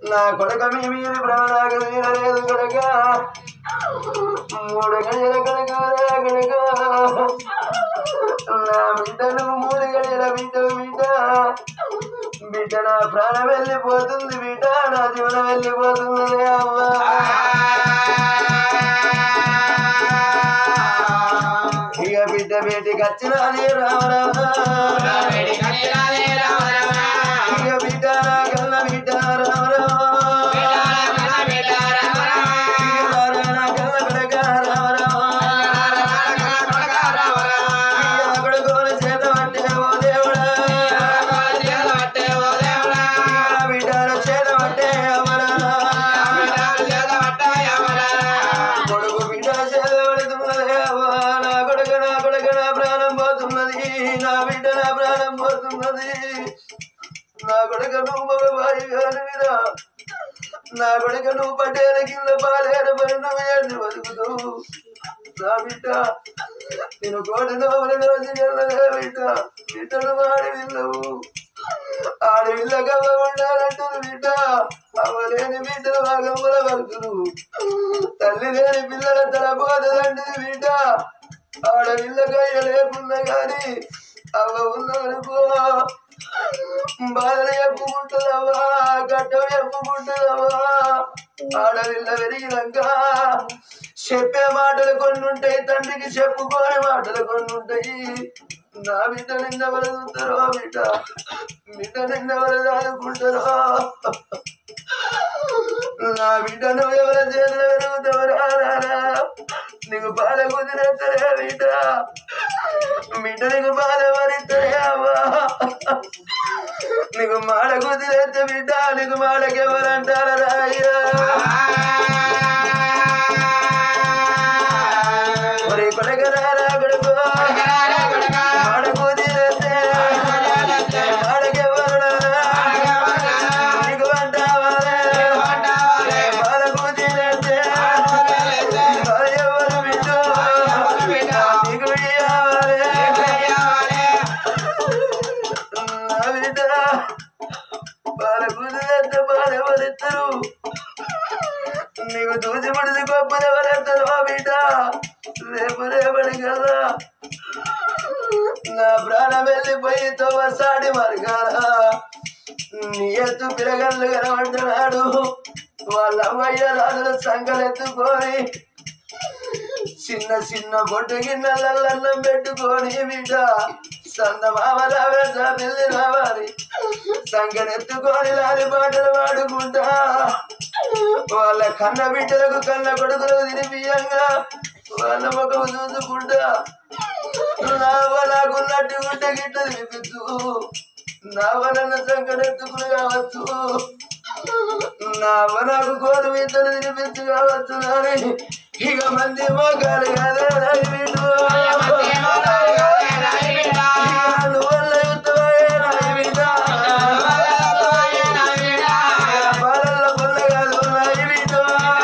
నా కొడక మీ మీద భ్రమరాగ తీరలేదు కొడక మూడు గడియల కొడక కొడక నా బిడ్డను మూడు గడియల బిడ్డ బిడ్డ బిడ్డ నా ప్రాణం వెళ్ళిపోతుంది బిడ్డ నా జీవనం వెళ్ళిపోతుంది అమ్మా ఇక బిడ్డ బేటికి వచ్చిన రామరామ ఇక బిడ్డ నా కన్న బిడ్డ రామరామ ఇక నారాయణ కన్న బిడ్డ రామరామ ఇక కొడుకోని చేత పట్టే ఓ దేవుడా ఇక బిడ్డల చేత పట్టే అమరా కొడుకు బిడ్డ చేత పడుతున్నది అవ్వా నా కొడుకు నా కొడుకు నా ప్రాణం పోతున్నది నా బిడ్డ నా ప్రాణం పోతున్నది నా కొడుకు నువ్వు మగవాయి కాని మీద నా కొడుకు నువ్వు పట్టేల కింద పాలేర పడి నువ్వు ఏడు బతుకుతూ నా బిడ్డ నేను కోటి నోవుల రోజు బిడ్డ బిడ్డను వాడి విల్లవు ఆడి విల్ల కవ్వ ఉండాలంటుంది బిడ్డ అవ్వలేని బిడ్డలు భాగముల వరకును తల్లి లేని పిల్లల తల పోతదంటిది బిడ్డ ఆడ విల్లకయ్య లేకున్నా గాని అవ్వ ఉన్నదనుకో బాధలు చెప్పుకుంటుందవ్వా గడ్డం చెప్పుకుంటుందవ్వా ఆడవిల్ల పెరిగినాక చెప్పే మాటలు కొన్ని ఉంటాయి తండ్రికి చెప్పుకోని మాటలు కొన్ని ఉంటాయి నా బిడ్డ నిన్నెవరు చూస్తారో బిడ్డ బిడ్డ నిన్నెవరు దాదుకుంటారో నా బిడ్డను ఎవరు చేతులు పెరుగుతావరా నీకు బాధ కుదిరేస్తారే బిడ్డ బిడ్డ నీకు బాధ భరిస్తారే అవ్వా నీకు మాడ కుదిరేస్తే బిడ్డ నీకు మాడకెవరంటారా రాయ్యా ఒరే కొడకరారా కొడుకు మాడ కుదిరేస్తే మాడకెవరున్నారా నీకు అంటావారే బాధ కుదిరేస్తే బాధ ఎవరు బిడ్డ నీకు ఇయ్యావారే నా బిడ్డ బాధ కుదిరేస్తే బాధ ఎవరిద్దరు నీకు దూసి పడిది గొప్పది ఎవరెత్తారు ఆ బిడ్డ రేపు రేపటి కదా నా ప్రాణం వెళ్ళిపోయి తోసాడి మరగాల నీ ఎత్తు పిలగళ్ళు కనబడ్డాడు వాళ్ళ అమ్మయ్య రాజుల సంకలెత్తుకొని చిన్న చిన్న బొట్టు గిన్నెలన్నం పెట్టుకొని బిడ్డ సన్న మామ రావేసా పెళ్లి రావాలి సంకనెత్తుకొని లాలి పాటలు పాడుకుంటా వాళ్ళ కన్న బిడ్డలకు కన్న కొడుకులకు తినిపియంగా వాళ్ళ ముఖం చూసుకుంటా నావ నాకున్నట్టు గుడ్డ గిట్ట తినిపించు నావ నన్ను సంకటెత్తుకుని కావచ్చు నావ నాకు కోరు ఇద్దరు తినిపించు కావచ్చు నాని ఇక మంది మోగాలు కదా రాయి వీడు నువ్వల్ల యుద్ధమే రాయి వీడా బాలల్ల బల్ల కాదు రాయి వీడు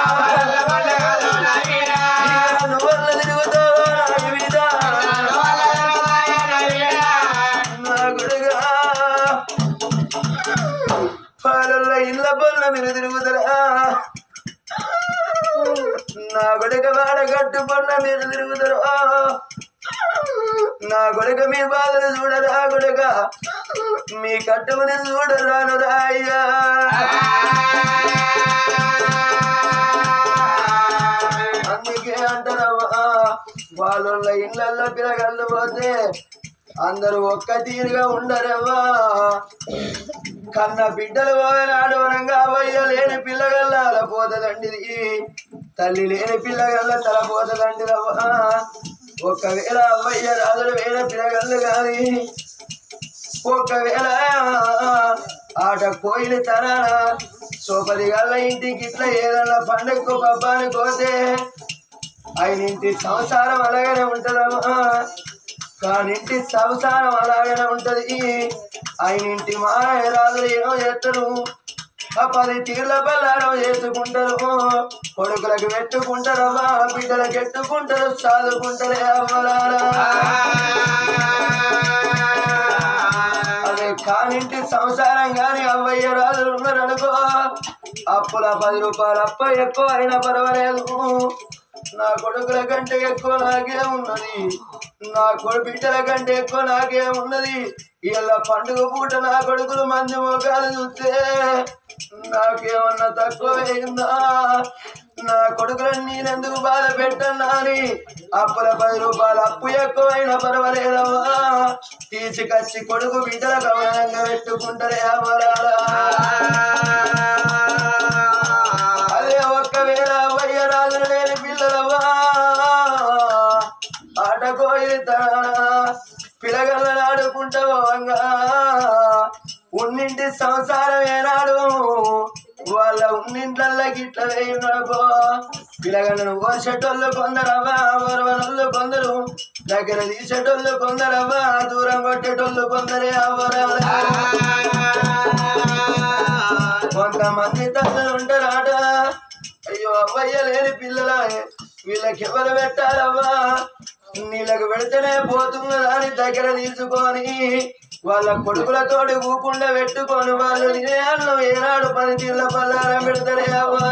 నువ్వల్ల తిరుగుతావా రాయి వీడా నా గుడిగా పాలల్ల ఇళ్ళ బల్ల మీరు తిరుగుతారా నా కొడుక వాడ కట్టు పన్న మీరు తిరుగుతారు నా కొడుక మీ బాధలు చూడరా కొడుక మీ కట్టుమని చూడరాను రాయ్యా అందుకే అంటారమ్మా వాళ్ళ ఇళ్ళల్లో పిల్లగళ్ళు పోతే అందరూ ఒక్క తీరుగా ఉండరవ్వా కన్న బిడ్డలు పోయినాడు వనంగా అవ్వయ్య లేని పిల్లగల్ల పోతదండిది తల్లి లేని పిల్లగల్ల తల పోతదండిదవ్వా ఒకవేళ అవ్వయ్య రాజులు వేరే పిల్లగల్లు కానీ ఒకవేళ ఆట కోయిలు తరాన సోపది గల్ల ఇంటికి ఇట్లా ఏదన్నా పండుగకు పబ్బానికి పోతే ఆయనింటి సంసారం అలాగనే ఉంటదమ్మా కానింటి సంసారం అలాగనే ఉంటది ఆయనింటి మాయరాజులు ఏమో చేస్తారు ఆ పది తీర్ల బల్లారం చేసుకుంటారు కొడుకులకు పెట్టుకుంటారమ్మా బిడ్డలకు ఎట్టుకుంటారు చదువుకుంటారే అమ్మలారా అదే కానింటి సంసారం గాని అవ్వయ్య రాజులు ఉన్నారనుకో అప్పుల పది రూపాయలు అప్ప ఎక్కువ అయినా పర్వాలేదు నా కొడుకుల కంటే ఎక్కువ నాకే ఉన్నది నా కొడు బిడ్డల కంటే ఎక్కువ నాకే ఉన్నది ఇలా పండుగ పూట నా కొడుకులు మంది ముఖాలు చూస్తే నాకేమన్నా తక్కువ అయిందా నా కొడుకులను నేనెందుకు బాధ పెట్టన్నా అని అప్పుల పది రూపాయలు అప్పు ఎక్కువైనా పర్వాలేదమ్మా తీసుకొచ్చి కొడుకు బిడ్డల గమనంగా పెట్టుకుంటారే అమరాలా అదే ఒక్కవేళ అవ్వయ్య రాజు లేని పిల్లలవ్వా ఆట కోయి పిలగలను ఆడుకుంటావంగా ఉన్నింటి సంసారం ఏనాడు వాళ్ళ ఉన్నింట్లల్లో గిట్ల వేయునకో పిలగలను కోసేటోళ్ళు కొందరవ్వా ఓరవనోళ్ళు కొందరు దగ్గర తీసేటోళ్ళు కొందరవ్వా దూరం కొట్టేటోళ్ళు కొందరే అవ్వరా కొంతమంది తల్లులు ఉంటారాట అయ్యో అవ్వయ్య లేని పిల్లల వీళ్ళకి ఎవరు పెట్టాలవ్వా నీళ్ళకు పెడితేనే పోతుందా అని దగ్గర తీసుకొని వాళ్ళ కొడుకులతోటి ఊకుండా పెట్టుకొని వాళ్ళు తినే అన్నం ఏనాడు పని తీళ్ళ పల్లారం పెడతారే అవ్వా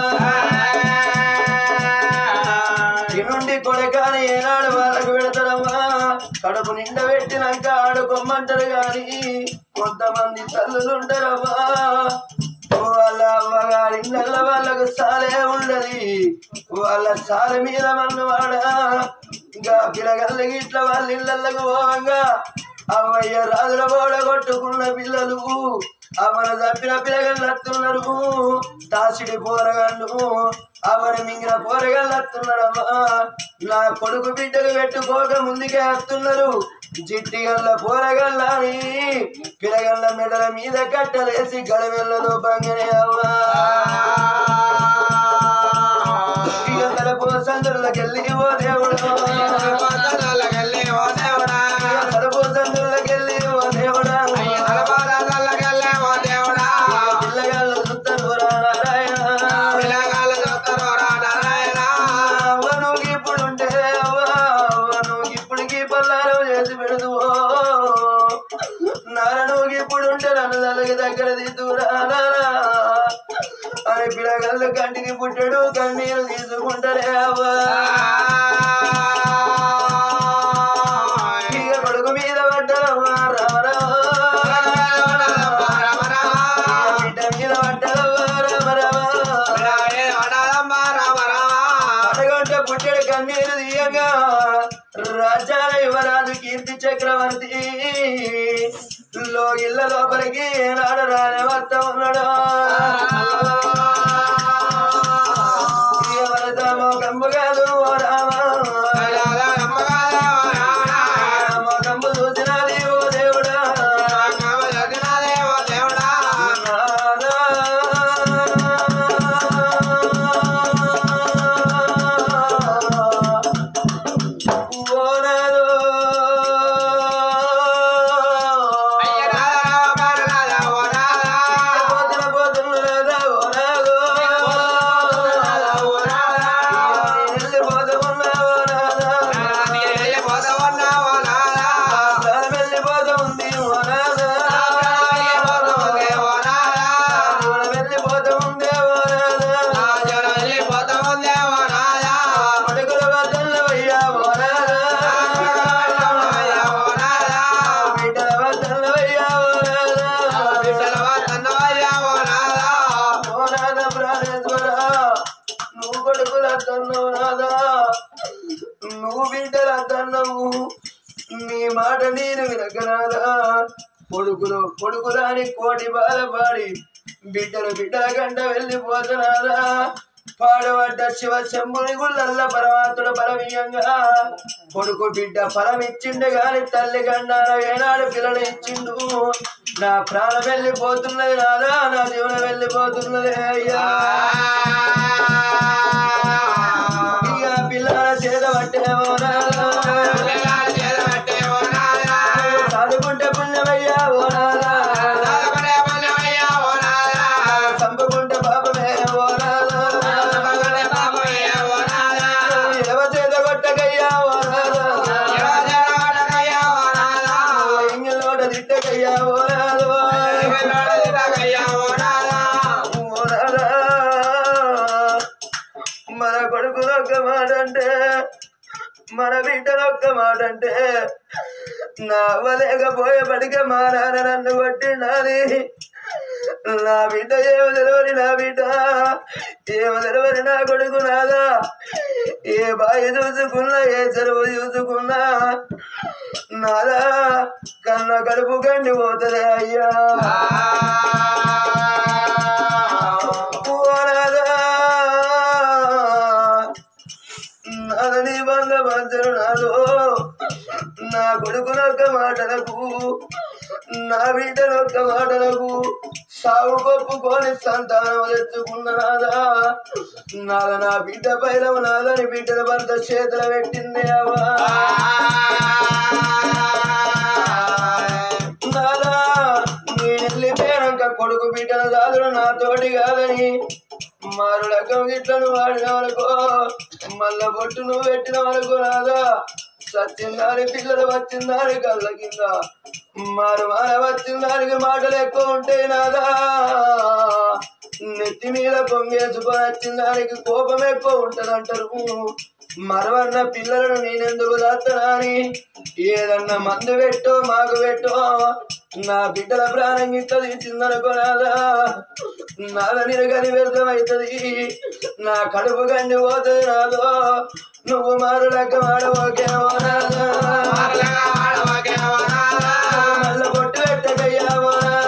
నుండి కొడకాని ఏనాడు వాళ్ళకు పెడతారమ్మా కడుపు నిండా పెట్టినాక ఆడుకోమంటారు గాని కొంతమంది తల్లులు ఉంటారమ్మా వాళ్ళ అమ్మగారి ఇళ్ళ వాళ్ళకు సాలే ఉండదు వాళ్ళ సాల మీద మన్నవాడ ఇంకా పిల్లగల్ల గిట్ల వాళ్ళ ఇళ్ళకు పోవంగా అమ్మయ్య రాజుల బోడ కొట్టుకున్న పిల్లలు అవన తప్పిన పిల్లగళ్ళు వస్తున్నారు తాసిడి పోరగాళ్ళు అవన మింగిన పోరగాళ్ళు వస్తున్నారమ్మా నా కొడుకు బిడ్డలు పెట్టుకోక ముందుకే వస్తున్నారు జిట్టి గల్ల పోరగల్లని పిల్లగల్ల మెడల మీద కట్టలేసి గడవెళ్ళలో బంగనే అవ్వా ఇక తలపు సందులకెళ్ళి ఓ దేవుడు తలపు సందులకెళ్ళి ఓ దేవుడా పిల్లగాళ్ళు చూస్తారు రా నారాయణ అవ్వ నువ్వు ఇప్పుడుంటే అవ్వ అవ్వ నువ్వు ఇప్పుడుకి పల్లారం చేసి పెడుదువో నాన్న నువ్వు ఇప్పుడుంటే నన్ను తలకి దగ్గర దిద్దురా నారా అని పిల్లగాళ్ళు కంటికి పుట్టాడు కన్నీరు తీసుకుంటారే అవ్వ ఇక కొడుకు మీద పడ్డరవ్వా రామ రామ బిడ్డ మీద పడ్డరవ్వా రామ రామ అడగంట పుట్టెడు కన్నీరు తీయగా రాజాల యువరాజు కీర్తి చక్రవర్తి లో ఇళ్ళ లోపలికి నాడు రాజవర్త ఉన్నాడు ఎవరిదామో కంబు కాదు ఓ రామ కంబు చూసినది ఓ దేవుడా నువ్వు కొడుకులు అద్దన్నావు నాదా నువ్వు బిడ్డలు అద్దన్నావు నీ మాట నేను వినకరాదా కొడుకులు కొడుకురాని కోటి బాధపాడి బిడ్డలు బిడ్డల గంట వెళ్ళిపోతున్నారా పాడబడ్డ శివ శంభుని గుళ్ళల్ల పరమాత్ముడు పరమీయంగా కొడుకు బిడ్డ ఫలమిచ్చిండు గాని తల్లి గండాల ఏనాడు పిల్లలు ఇచ్చిండు నా ప్రాణం వెళ్ళిపోతున్నది నాదా నా జీవనం వెళ్ళిపోతున్నది అయ్యా ఇక పిల్లల చేత పట్టేమో నాదా. చదువుకుంటే పుణ్యమయ్యా ఓ నాదా. చంపుకుంటే పాపమే ఓ నాదా. ఎవ చేత కొట్టకయ్యా ఓ నాదా. ఎంగిలోట తిట్టకయ్యా ఓ నాదా. కొడుకులు ఒక్క మాట అంటే మన బిడ్డలు ఒక్క మాట అంటే నా అవ్వలేకపోయే పడికే మా నాన్న నన్ను కొట్టిండాలి నా బిడ్డ ఏమ తెలవని నా బిడ్డ ఏమ తెలవని నా కొడుకు నాదా ఏ బాయి చూసుకున్నా ఏ చెరువు చూసుకున్నా నాదా కన్న కడుపు కండి పోతుంది అయ్యా ఓ నాదా నాదని బంధ పంచరు నాదో నా కొడుకునొక్క మాటలకు నా బిడ్డనొక్క మాటలకు సాగు కొప్పుకొని సంతానం తెచ్చుకున్నాదా నాద నా బిడ్డ పైన నాదని బిడ్డల భర్త చేతుల పెట్టింది అవా నాదా నేను వెళ్ళిపోయాక కొడుకు బిడ్డల దాదులు నాతోటి కాదని మారు లగ్గం గిట్లను వాడిన వరకు మళ్ళా బొట్టు నువ్వు పెట్టిన వరకు రాదా సత్యందారి పిల్లలు వచ్చిందారి కళ్ళ కింద మారు మార వచ్చిందానికి మాటలు ఎక్కువ ఉంటాయి నాదా నెత్తి మీద పొంగేసుకొని వచ్చిందానికి కోపం ఎక్కువ ఉంటదంటారు మరవన్న పిల్లలను నేనెందుకు దాత్తనాని ఏదన్నా మందు పెట్టో మాకు పెట్టో నా బిడ్డల ప్రాణం గిట్ల తీసిందనుకోనాదా నాద నిరగని వ్యర్థమవుతుంది నా కడుపు గండి పోతుంది నాదో నువ్వు మారు లెక్క ఆడవోకేమో నాదా మల్ల పొట్టు పెట్టకయ్యావో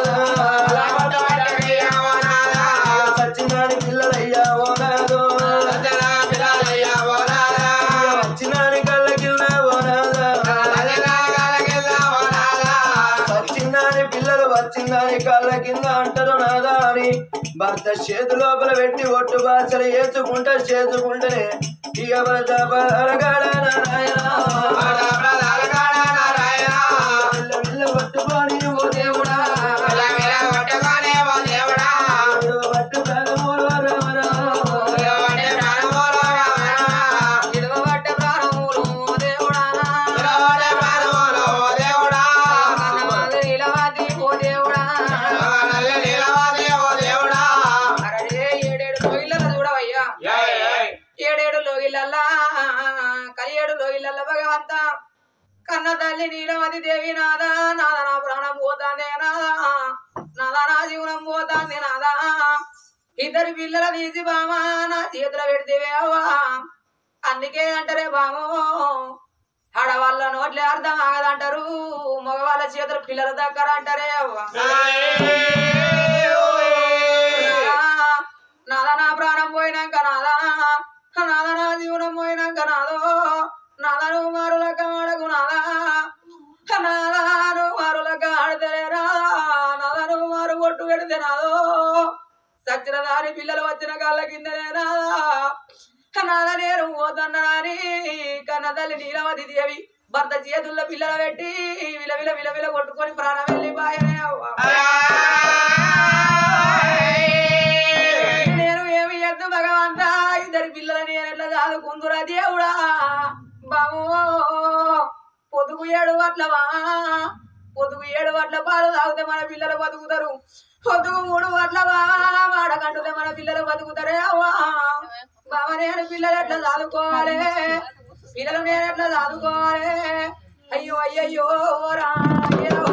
నాదా సచ్చినాని పిల్లలయ్యావో నాదో వచ్చినాని కళ్ళ కింద నాదా వచ్చిందని పిల్లలు వచ్చిందని కాళ్ళ కింద అంటారు నాదా అని భర్త చేతు లోపల పెట్టి ఒట్టు బాసలు వేసుకుంటా చేసుకుంటేనే ఇక భర్త బలగాడ నారాయణ. పిల్ల పిల్ల పట్టుకొని ఓ దేవుడా పట్టు ప్రాణములు రామరా. నిలవబడ్డ ప్రాణములు దేవుడా కన్నమాది నిలవది ఓ దేవుడా అరడే ఏడేడు లోగిళ్ళ చూడవయ్యా ఏడేడు లోగిళ్ళల్లా కలియేడు లోగిళ్ళల్ల భగవంత కన్న తల్లి నీలమతి దేవి నాదా నాద నా ప్రాణం పోతాందే నాదా నాదా నా జీవనం పోతాంది నాదా ఇద్దరు పిల్లల తీసి బామా నా చేతుల పెడితేవే అవ్వా అందుకే అంటారే బామో ఆడవాళ్ళ నోట్లే అర్థం ఆగదంటారు మగవాళ్ళ చేతులు పిల్లల దగ్గర అంటారే అవ్వా నాదా నా ప్రాణం పోయినాక నాదా నాదా నా జీవనం పోయినాక నాదో నాదను మారులక ఆడకు నాదా నాదాను మారులక ఆడతలేరా నాదను మారు కొట్టు పెడితే నాదో సచ్చిన దాని పిల్లలు వచ్చిన కాళ్ళ కిందనే నాదా నాద నేను పోతున్నాని కన్న తల్లి నీలవతి దేవి భర్త చేతుల్లో పిల్లలు పెట్టి విల విల విల విల కొట్టుకొని ప్రాణం వెళ్ళిపోయానే అవ్వ నేను ఏమి ఎద్దు భగవంత ఇద్దరి పిల్లలు నేను ఎట్లా చదువుకుందురా దేవుడా బాబు పొదుగు ఏడు అట్లవా పొదుగు ఏడు అట్ల పాలు తాగితే మన పిల్లలు బతుకుతారు పొదుగు మూడు అట్లవా వాడకంటుతే మన పిల్లలు బతుకుతారే అవ్వా బావ నేను పిల్లలు ఎట్లా చదువుకోవాలి పిల్లలు నేను ఎట్లా చదువుకోవాలి అయ్యో అయ్యయ్యో రా అయ్యో